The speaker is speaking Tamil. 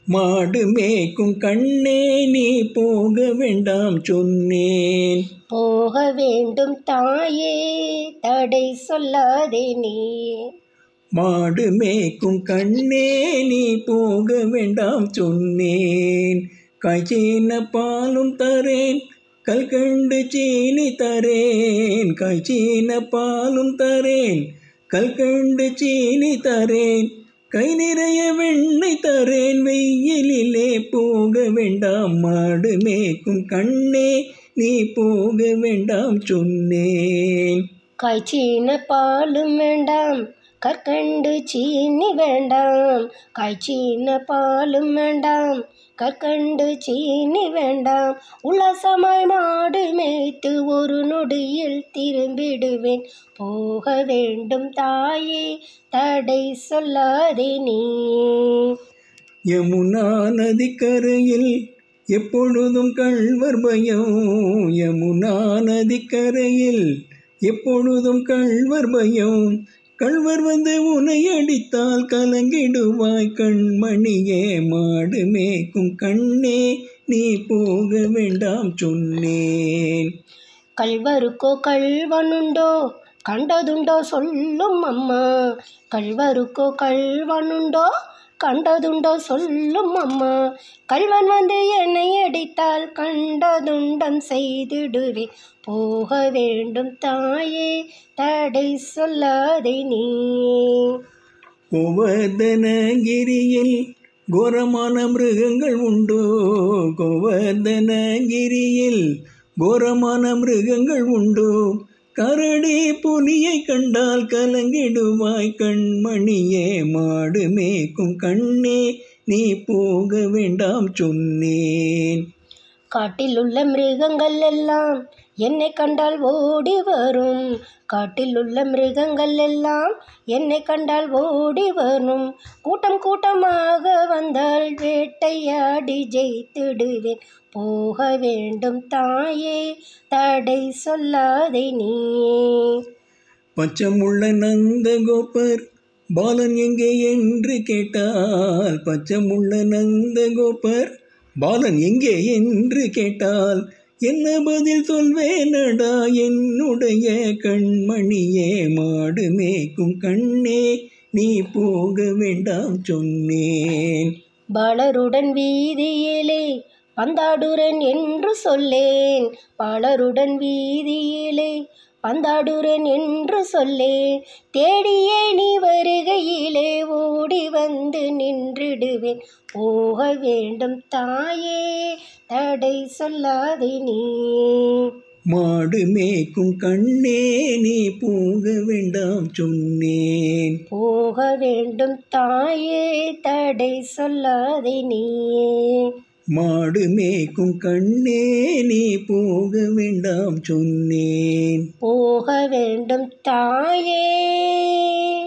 மாடு மேய்க்கும் கண்ணே நீ போக வேண்டாம் சொன்னேன் போக வேண்டும் தாயே தடை சொல்லாதே நீ மாடு மேய்க்கும் கண்ணே நீ போக வேண்டாம் சொன்னேன் காய்ச்சின பாலும் தரேன் கல்கண்டு சீனி தரேன் காய்ச்சின பாலும் தரேன் கல்கண்டு சீனி தரேன் கை நிறைய வெண்ணெய் தரேன் வெயிலிலே போக வேண்டாம் மாடு மேய்க்கும் கண்ணே நீ போக வேண்டாம் சொன்னேன் காய்ச்சின பாலும் வேண்டாம் கற்கண்டு சீனி வேண்டாம் காய்ச்சின பாலும் வேண்டாம் கற்கண்டு சீனி வேண்டாம் உல்லாசமாய் மாடு மேய்த்து ஒரு நொடியில் திரும்பிடுவேன் போக வேண்டும் தாயே தடை சொல்லாதே நீ யமுனா நதிக்கரையில் எப்பொழுதும் கள்வர் பயம் யமுனா நதிக்கரையில் எப்பொழுதும் கள்வர் பயம் கள்வர் வந்து உன்னை அடித்தால் கலங்கிடுவாய் கண்மணியே மாடு மேய்க்கும் கண்ணே நீ போக வேண்டாம் சொன்னேன் கல்வருக்கோ கல்வனுண்டோ கண்டதுண்டோ சொல்லும் அம்மா கல்வருக்கோ கல்வனுண்டோ கண்டதுண்டோ சொல்லும் அம்மா கல்வன் வந்து என்னை அடித்தால் கண்டதுண்டம் செய்திடுவேன் போக வேண்டும் தாயே தடை சொல்லாதே நீ கோவர்தனகிரியில் கோரமான மிருகங்கள் உண்டோ கோவர்தனகிரியில் கோரமான மிருகங்கள் உண்டோ கரடி புலியை கண்டால் கலங்கிடுவாய் கண்மணியே மாடு மேய்க்கும் கண்ணே நீ போக வேண்டாம் சொன்னேன் காட்டில் உள்ள மிருகங்கள் எல்லாம் என்னை கண்டால் ஓடி வரும் காட்டில் உள்ள மிருகங்கள் எல்லாம் என்னை கண்டால் ஓடி வரும் கூட்டம் கூட்டமாக வந்தால் வேட்டையாடி ஜெயித்திடுவேன் போக வேண்டும் தாயே தடை சொல்லாதே நீ பச்சமுள்ள நந்தகோபர் பாலன் எங்கே என்று கேட்டால் பச்சமுள்ள நந்தகோபர் பாலன் எங்கே என்று கேட்டால் என்ன பதில் சொல்வேனடா என்னுடைய கண்மணியே மாடு மேய்க்கும் கண்ணே நீ போக வேண்டாம் சொன்னேன் பாலருடன் வீதியிலே பந்தாடுறேன் என்று சொல்லேன் பாலருடன் வீதியிலே பந்தாடுறேன் என்று சொல்லேன் தேடியே நீ வருகையிலே ஓடி வந்து நின்றிடுவேன் போக வேண்டும் தாயே தடை சொல்லாதே நீ மாடு மேய்க்கும் கண்ணே நீ போக வேண்டாம் சொன்னேன் போக வேண்டும் தாயே தடை சொல்லாதே நீ மாடு மேய்க்கும் கண்ணே நீ போக வேண்டாம் சொன்னேன் போக வேண்டும் தாயே